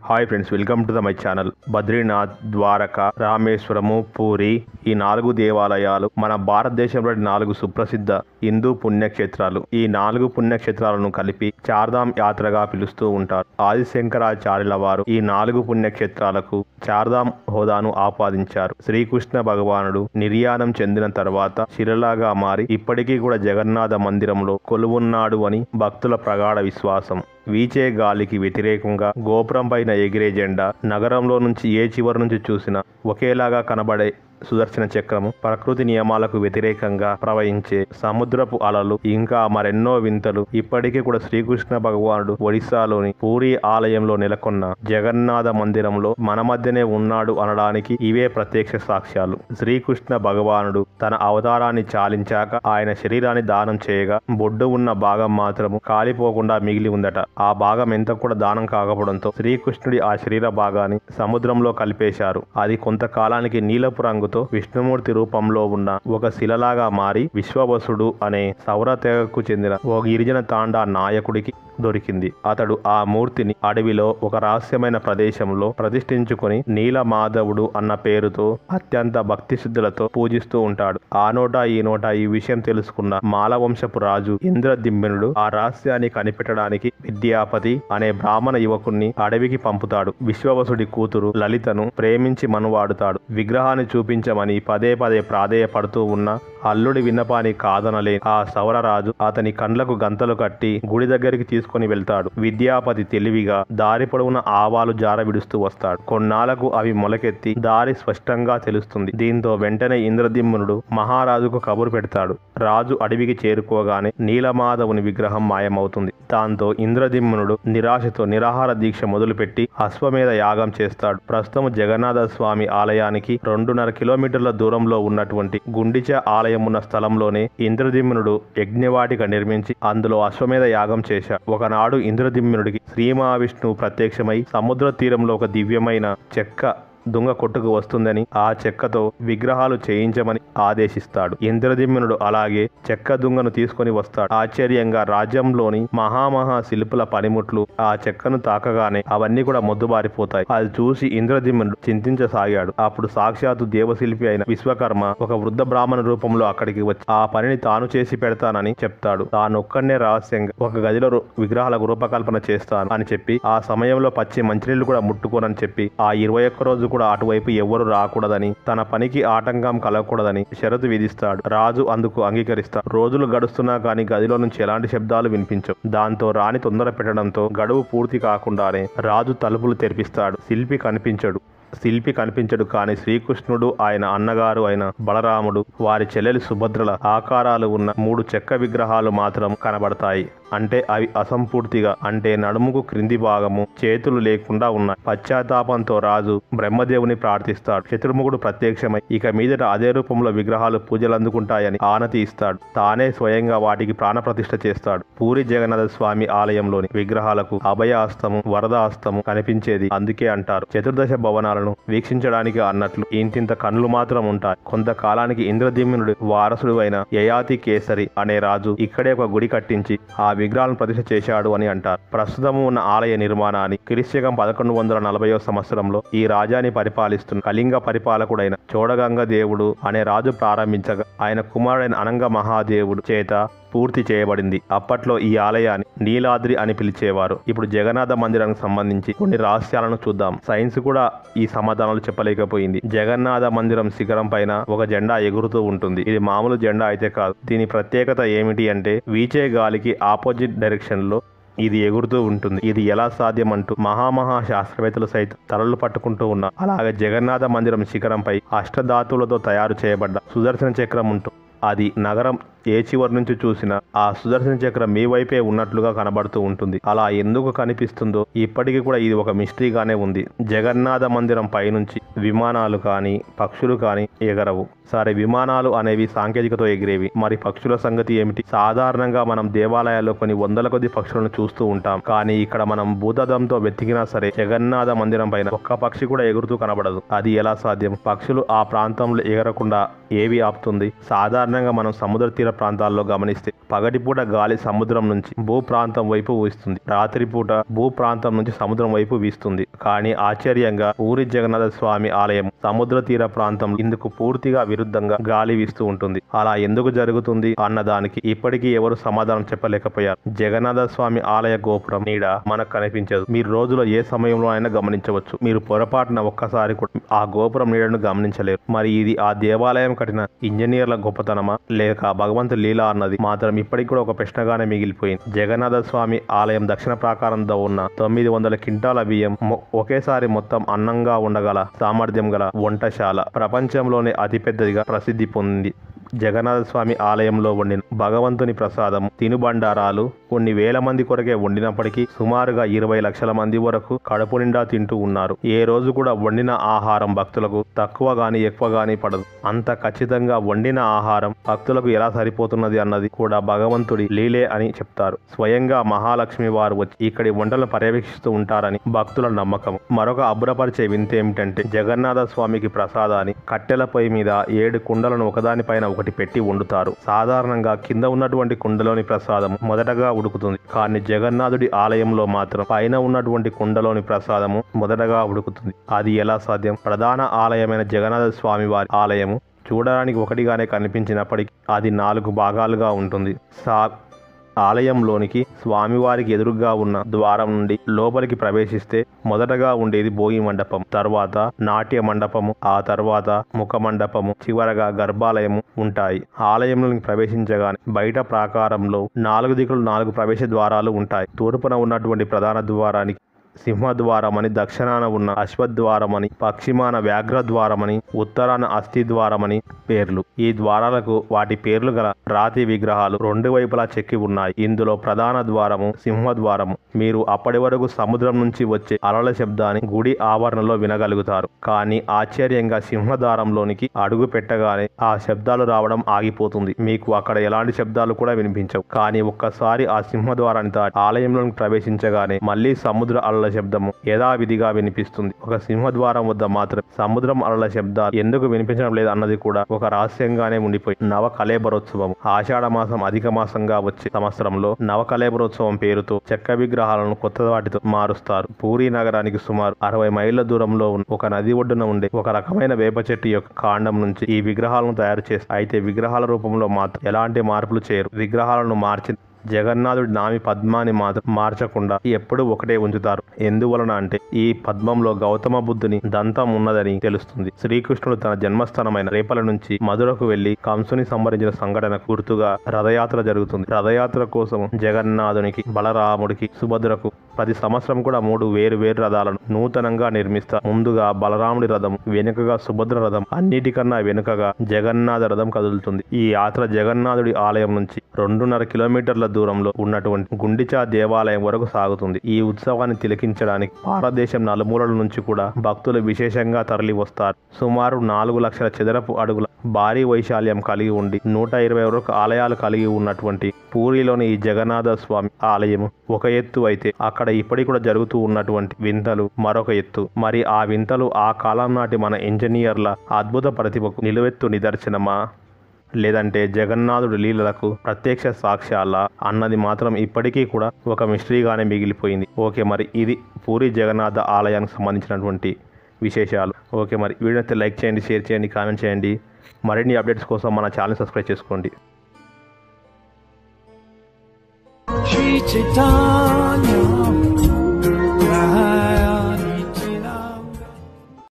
hi friends welcome to the my channel Badrinath Dwaraka Rameswaram Puri ఈ నాలుగు దేవాలయాలు మన భారతదేశంలోని నాలుగు సుప్రసిద్ధ హిందూ పుణ్యక్షేత్రాలు ఈ నాలుగు పుణ్యక్షేత్రాలను కలిపి చార్ధామ్ యాత్రగా పిలుస్తూ ఉంటారు ఆదిశంకరాచార్యుల వారు ఈ నాలుగు పుణ్యక్షేత్రాలకు చార్ధామ్ హోదాను ఆపాదించారు శ్రీకృష్ణ భగవానుడు నిర్యాణం చెందిన తర్వాత శిలలాగా మారి ఇప్పటికీ కూడా జగన్నాథ మందిరంలో కొలువున్నాడు అని భక్తుల ప్రగాఢ విశ్వాసం వీచే గాలికి వ్యతిరేకంగా గోపురం పైన ఎగిరే జెండా నగరంలో నుంచి ఏ చివరి నుంచి చూసినా ఒకేలాగా కనబడే సుదర్శన చక్రము ప్రకృతి నియమాలకు వ్యతిరేకంగా ప్రవహించే సముద్రపు అలలు ఇంకా మరెన్నో వింతలు ఇప్పటికీ కూడా శ్రీకృష్ణ భగవానుడు ఒడిశాలోని పూరి ఆలయంలో నెలకొన్న జగన్నాథ మందిరంలో మన మధ్యనే ఉన్నాడు అనడానికి ఇవే ప్రత్యక్ష సాక్ష్యాలు శ్రీకృష్ణ భగవానుడు తన అవతారాన్ని చాలించాక ఆయన శరీరాన్ని దానం చేయగా బొడ్డు ఉన్న భాగం మాత్రము కాలిపోకుండా మిగిలి ఉందట ఆ భాగం ఎంత కూడా దానం కాకపోవడంతో శ్రీకృష్ణుడి ఆ శరీర భాగాన్ని సముద్రంలో కలిపేశారు అది కొంతకాలానికి నీలపు రంగుతో విష్ణుమూర్తి రూపంలో ఉన్న ఒక శిలలాగా మారి విశ్వవసుడు అనే సౌర తెగకు చెందిన ఒక గిరిజన తాండా నాయకుడికి దొరికింది అతడు ఆ మూర్తిని అడవిలో ఒక రహస్యమైన ప్రదేశంలో ప్రతిష్ఠించుకొని నీలమాధవుడు అన్న పేరుతో అత్యంత భక్తి శుద్ధులతో పూజిస్తూ ఉంటాడు ఆ నోట ఈ నోట ఈ విషయం తెలుసుకున్న మాలవంశపు రాజు ఇంద్రదిమ్మెనుడు ఆ రహస్యాన్ని కనిపెట్టడానికి విద్యాపతి అనే బ్రాహ్మణ యువకుణ్ణి అడవికి పంపుతాడు విశ్వవసుడి కూతురు లలితను ప్రేమించి మనువాడుతాడు విగ్రహాన్ని చూపించమని పదే పదే ప్రాధేయపడుతూ ఉన్న అల్లుడి విన్నపాన్ని కాదనలే ఆ సౌరరాజు అతని కండ్లకు గంతలు కట్టి గుడి దగ్గరికి తీసుకొని వెళ్తాడు విద్యాపతి తెలివిగా దారి పొడవున ఆవాలు జార విడుస్తూ వస్తాడు కొన్నాళ్లకు అవి మొలకెత్తి దారి స్పష్టంగా తెలుస్తుంది దీంతో వెంటనే ఇంద్రదిమ్మునుడు మహారాజుకు కబురు పెడతాడు రాజు అడవికి చేరుకోగానే నీలమాధవుని విగ్రహం మాయమవుతుంది దాంతో ఇంద్రదిమ్మునుడు నిరాశతో నిరాహార దీక్ష మొదలుపెట్టి అశ్వమేధ యాగం చేస్తాడు ప్రస్తుతం జగన్నాథ స్వామి ఆలయానికి రెండున్నర కిలోమీటర్ల దూరంలో ఉన్నటువంటి గుండిచ ఆలయం ఉన్న స్థలంలోనే ఇంద్రదిమ్నుడు యజ్ఞవాటిక నిర్మించి అందులో అశ్వమేధ యాగం చేశాడు ఒకనాడు ఇంద్రదిమ్నుడికి శ్రీ మహావిష్ణువు ప్రత్యక్షమై సముద్ర తీరంలో ఒక దివ్యమైన చెక్క దుంగ కొట్టుకు వస్తుందని ఆ చెక్కతో విగ్రహాలు చేయించమని ఆదేశిస్తాడు ఇంద్రదిమ్నుడు అలాగే చెక్క దుంగను తీసుకొని వస్తాడు ఆశ్చర్యంగా రాజ్యంలోని మహామహా శిల్పుల పనిముట్లు ఆ చెక్కను తాకగానే అవన్నీ కూడా మొద్దుబారిపోతాయి అది చూసి ఇంద్రదిమ్నుడు చింతించసాగాడు అప్పుడు సాక్షాత్తు దేవశిల్పి అయిన విశ్వకర్మ ఒక వృద్ధ బ్రాహ్మణ రూపంలో అక్కడికి వచ్చి ఆ పనిని తాను చేసి పెడతానని చెప్తాడు తాను ఒక్కనే రహస్యంగా ఒక గదిలో రు- విగ్రహాలకు రూపకల్పన చేస్తాను అని చెప్పి ఆ సమయంలో పచ్చి మంచినీళ్లు కూడా ముట్టుకోనని చెప్పి ఆ ఇరవై ఒక్క రోజు కూడా అటువైపు ఎవ్వరు రాకూడదని తన పనికి ఆటంకం కలగకూడదని షరతు విధిస్తాడు రాజు అందుకు అంగీకరిస్తాడు రోజులు గడుస్తున్నా కానీ గదిలో నుంచి ఎలాంటి శబ్దాలు వినిపించవు దాంతో రాణి తొందర పెట్టడంతో గడువు పూర్తి కాకుండానే రాజు తలుపులు తెరిపిస్తాడు శిల్పి కనిపించడు శిల్పి కనిపించడు కానీ శ్రీకృష్ణుడు ఆయన అన్నగారు అయిన బలరాముడు వారి చెల్లెలి సుభద్రల ఆకారాలు ఉన్న మూడు చెక్క విగ్రహాలు మాత్రం కనబడతాయి అంటే అవి అసంపూర్తిగా అంటే నడుముకు క్రింది భాగము చేతులు లేకుండా ఉన్నాయి పశ్చాత్తాపంతో రాజు బ్రహ్మదేవుని ప్రార్థిస్తాడు చతుర్ముఖుడు ప్రత్యక్షమై ఇక మీదట అదే రూపంలో విగ్రహాలు పూజలు అందుకుంటాయని ఆనతి ఇస్తాడు తానే స్వయంగా వాటికి ప్రాణప్రతిష్ఠ చేస్తాడు పూరి జగన్నాథ స్వామి ఆలయంలోని విగ్రహాలకు అభయ హస్తము వరద హస్తము కనిపించేది అందుకే అంటారు చతుర్దశ భవనాలను వీక్షించడానికి అన్నట్లు ఇంతింత కన్నులు మాత్రం ఉంటాయి కొంతకాలానికి ఇంద్రదిమ్నుడి వారసుడు అయిన యయాతి కేసరి అనే రాజు ఇక్కడే ఒక గుడి కట్టించి ఆ విగ్రహాలను ప్రతిష్ఠ చేశాడు అని అంటారు ప్రస్తుతం ఉన్న ఆలయ నిర్మాణాన్ని క్రిస్యకం పదకొండు వందల నలభైవ సంవత్సరంలో ఈ రాజాని పరిపాలిస్తున్న కళింగ పరిపాలకుడైన చోడగంగ దేవుడు అనే రాజు ప్రారంభించగా ఆయన కుమారుడైన అనంగ మహాదేవుడు చేత పూర్తి చేయబడింది అప్పట్లో ఈ ఆలయాన్ని నీలాద్రి అని పిలిచేవారు ఇప్పుడు జగన్నాథ మందిరానికి సంబంధించి కొన్ని రహస్యాలను చూద్దాం సైన్స్ కూడా ఈ సమాధానాలు చెప్పలేకపోయింది జగన్నాథ మందిరం శిఖరం పైన ఒక జెండా ఎగురుతూ ఉంటుంది ఇది మామూలు జెండా అయితే కాదు దీని ప్రత్యేకత ఏమిటి అంటే వీచే గాలికి ఆపోజిట్ డైరెక్షన్ లో ఇది ఎగురుతూ ఉంటుంది ఇది ఎలా సాధ్యం అంటూ మహామహా శాస్త్రవేత్తలు సైతం తలలు పట్టుకుంటూ ఉన్నారు అలాగే జగన్నాథ మందిరం శిఖరంపై అష్టధాతువులతో తయారు చేయబడ్డ సుదర్శన చక్రం ఉంటుంది అది నగరం ఏ చివరి నుంచి చూసినా ఆ సుదర్శన చక్రం మీ వైపే ఉన్నట్లుగా కనబడుతూ ఉంటుంది అలా ఎందుకు కనిపిస్తుందో ఇప్పటికీ కూడా ఇది ఒక మిస్టరీగానే ఉంది జగన్నాథ మందిరం పైనుంచి విమానాలు కానీ పక్షులు కానీ ఎగరవు సరే విమానాలు అనేవి సాంకేతికతో ఎగిరేవి మరి పక్షుల సంగతి ఏమిటి సాధారణంగా మనం దేవాలయాల్లో కొన్ని వందల కొద్ది పక్షులను చూస్తూ ఉంటాం కానీ ఇక్కడ మనం భూతదంతో వెతికినా సరే జగన్నాథ మందిరం పైన ఒక్క పక్షి కూడా ఎగురుతూ కనబడదు అది ఎలా సాధ్యం పక్షులు ఆ ప్రాంతంలో ఎగరకుండా ఏవి ఆపుతుంది సాధారణంగా మనం సముద్ర తీర ప్రాంతాల్లో గమనిస్తే పగటిపూట గాలి సముద్రం నుంచి భూ ప్రాంతం వైపు వీస్తుంది రాత్రిపూట భూ ప్రాంతం నుంచి సముద్రం వైపు వీస్తుంది కానీ ఆశ్చర్యంగా పూరి జగన్నాథ స్వామి ఆలయం సముద్ర తీర ప్రాంతం ఇందుకు పూర్తిగా విరుద్ధంగా గాలి వీస్తూ ఉంటుంది అలా ఎందుకు జరుగుతుంది అన్న దానికి ఇప్పటికీ ఎవరు సమాధానం చెప్పలేకపోయారు జగన్నాథ స్వామి ఆలయ గోపురం నీడ మనకు కనిపించదు మీరు రోజులో ఏ సమయంలో అయినా గమనించవచ్చు మీరు పొరపాటున ఒక్కసారి కూడా ఆ గోపురం నీడను గమనించలేరు మరి ఇది ఆ దేవాలయం కట్టిన ఇంజనీర్ల గొప్పతనమా లేక భగవంతు లీలా అన్నది మాత్రం ఇప్పటికి కూడా ఒక ప్రశ్నగానే మిగిలిపోయింది జగన్నాథ స్వామి ఆలయం దక్షిణ ప్రాకారంలో ఉన్న తొమ్మిది వందల క్వింటాల బియ్యం మొ- ఒకేసారి మొత్తం అన్నంగా ఉండగల సామర్థ్యం గల వంటశాల ప్రపంచంలోనే అతిపెద్దదిగా ప్రసిద్ధి పొందింది జగన్నాథ స్వామి ఆలయంలో వండిన భగవంతుని ప్రసాదం తినుబండారాలు కొన్ని వేల మంది కొరకే వండినప్పటికీ సుమారుగా ఇరవై లక్షల మంది వరకు కడుపు నిండా తింటూ ఉన్నారు ఏ రోజు కూడా వండిన ఆహారం భక్తులకు తక్కువ గాని ఎక్కువ గాని పడదు అంత ఖచ్చితంగా వండిన ఆహారం భక్తులకు ఎలా సరిపోతున్నది అన్నది కూడా భగవంతుడి లీలే అని చెప్తారు స్వయంగా మహాలక్ష్మి వారు వచ్చి ఇక్కడి వంటలను పర్యవేక్షిస్తూ ఉంటారని భక్తుల నమ్మకం మరొక అబ్బురపరిచే వింత ఏమిటంటే జగన్నాథ స్వామికి ప్రసాదాన్ని కట్టెల పొయ్యి మీద ఏడు కుండలను ఒకదానిపైన ఒకటి పెట్టి వండుతారు సాధారణంగా కింద ఉన్నటువంటి కుండలోని ప్రసాదం మొదటగా ఉడుకుతుంది కానీ జగన్నాథుడి ఆలయంలో మాత్రం పైన ఉన్నటువంటి కుండలోని ప్రసాదము మొదటగా ఉడుకుతుంది అది ఎలా సాధ్యం ప్రధాన ఆలయమైన జగన్నాథ స్వామి వారి ఆలయము చూడడానికి ఒకటిగానే కనిపించినప్పటికీ అది నాలుగు భాగాలుగా ఉంటుంది సా ఆలయంలోనికి స్వామివారికి ఎదురుగా ఉన్న ద్వారం నుండి లోపలికి ప్రవేశిస్తే మొదటగా ఉండేది భోగి మండపం తర్వాత నాట్య మండపము ఆ తర్వాత ముఖ మండపము చివరగా గర్భాలయము ఉంటాయి ఆలయంలోకి ప్రవేశించగానే బయట ప్రాకారంలో నాలుగు దిక్కులు నాలుగు ప్రవేశ ద్వారాలు ఉంటాయి తూర్పున ఉన్నటువంటి ప్రధాన ద్వారానికి సింహద్వారమని దక్షిణాన ఉన్న అశ్వద్వారమని పశ్చిమాన వ్యాఘ్రద్వారమని ఉత్తరాన అస్థి ద్వారమని పేర్లు ఈ ద్వారాలకు వాటి పేర్లు గల రాతి విగ్రహాలు రెండు వైపులా చెక్కి ఉన్నాయి ఇందులో ప్రధాన ద్వారము సింహద్వారము మీరు అప్పటి వరకు సముద్రం నుంచి వచ్చే అలల శబ్దాన్ని గుడి ఆవరణలో వినగలుగుతారు కానీ ఆశ్చర్యంగా సింహద్వారంలోనికి అడుగు పెట్టగానే ఆ శబ్దాలు రావడం ఆగిపోతుంది మీకు అక్కడ ఎలాంటి శబ్దాలు కూడా వినిపించవు కానీ ఒక్కసారి ఆ సింహద్వారాన్ని దాటి ఆలయంలోకి ప్రవేశించగానే మళ్ళీ సముద్ర అలల శబ్దము యథావిధిగా వినిపిస్తుంది ఒక సింహద్వారం వద్ద మాత్రం సముద్రం అలల శబ్దాలు ఎందుకు వినిపించడం లేదు అన్నది కూడా ఒక రహస్యంగానే ఉండిపోయి నవ కలేబరోత్సవం ఆషాఢ మాసం అధిక మాసంగా వచ్చే సంవత్సరంలో నవ కలేబరోత్సవం పేరుతో చెక్క విగ్రహాలను కొత్త వాటితో మారుస్తారు పూరీ నగరానికి సుమారు అరవై మైళ్ళ దూరంలో ఉన్న ఒక నది ఒడ్డున ఉండే ఒక రకమైన వేప చెట్టు యొక్క కాండం నుంచి ఈ విగ్రహాలను తయారు చేస్తారు అయితే విగ్రహాల రూపంలో మాత్రం ఎలాంటి మార్పులు చేయరు విగ్రహాలను మార్చి జగన్నాథుడి నామి పద్మాన్ని మాత్రం మార్చకుండా ఎప్పుడూ ఒకటే ఉంచుతారు ఎందువలన అంటే ఈ పద్మంలో గౌతమ బుద్ధుని దంతం ఉన్నదని తెలుస్తుంది శ్రీకృష్ణుడు తన జన్మస్థానమైన రేపల నుంచి మధురకు వెళ్లి కంసుని సంహరించిన సంఘటన గుర్తుగా రథయాత్ర జరుగుతుంది రథయాత్ర కోసం జగన్నాథునికి బలరాముడికి సుభద్రకు ప్రతి సంవత్సరం కూడా మూడు వేరు వేరు రథాలను నూతనంగా నిర్మిస్తారు ముందుగా బలరాముడి రథం వెనుకగా సుభద్ర రథం అన్నిటికన్నా వెనుకగా జగన్నాథ రథం కదులుతుంది ఈ యాత్ర జగన్నాథుడి ఆలయం నుంచి రెండున్నర కిలోమీటర్ల దూరంలో ఉన్నటువంటి గుండిచా దేవాలయం వరకు సాగుతుంది ఈ ఉత్సవాన్ని తిలకించడానికి భారతదేశం నలుమూలల నుంచి కూడా భక్తులు విశేషంగా తరలి వస్తారు సుమారు నాలుగు లక్షల చదరపు అడుగుల భారీ వైశాల్యం కలిగి ఉండి నూట ఇరవై వరకు ఆలయాలు కలిగి ఉన్నటువంటి పూరిలోని ఈ జగన్నాథ స్వామి ఆలయం ఒక ఎత్తు అయితే అక్కడ ఇప్పటికి కూడా జరుగుతూ ఉన్నటువంటి వింతలు మరొక ఎత్తు మరి ఆ వింతలు ఆ కాలం నాటి మన ఇంజనీర్ల అద్భుత ప్రతిభకు నిలువెత్తు నిదర్శనమా లేదంటే జగన్నాథుడి లీలలకు ప్రత్యక్ష సాక్ష్యాల అన్నది మాత్రం ఇప్పటికీ కూడా ఒక మిస్టరీగానే మిగిలిపోయింది ఓకే మరి ఇది పూరి జగన్నాథ ఆలయానికి సంబంధించినటువంటి విశేషాలు ఓకే మరి వీడియో అయితే లైక్ చేయండి షేర్ చేయండి కామెంట్ చేయండి మరిన్ని అప్డేట్స్ కోసం మన ఛానల్ సబ్స్క్రైబ్ చేసుకోండి Sri Chaitanya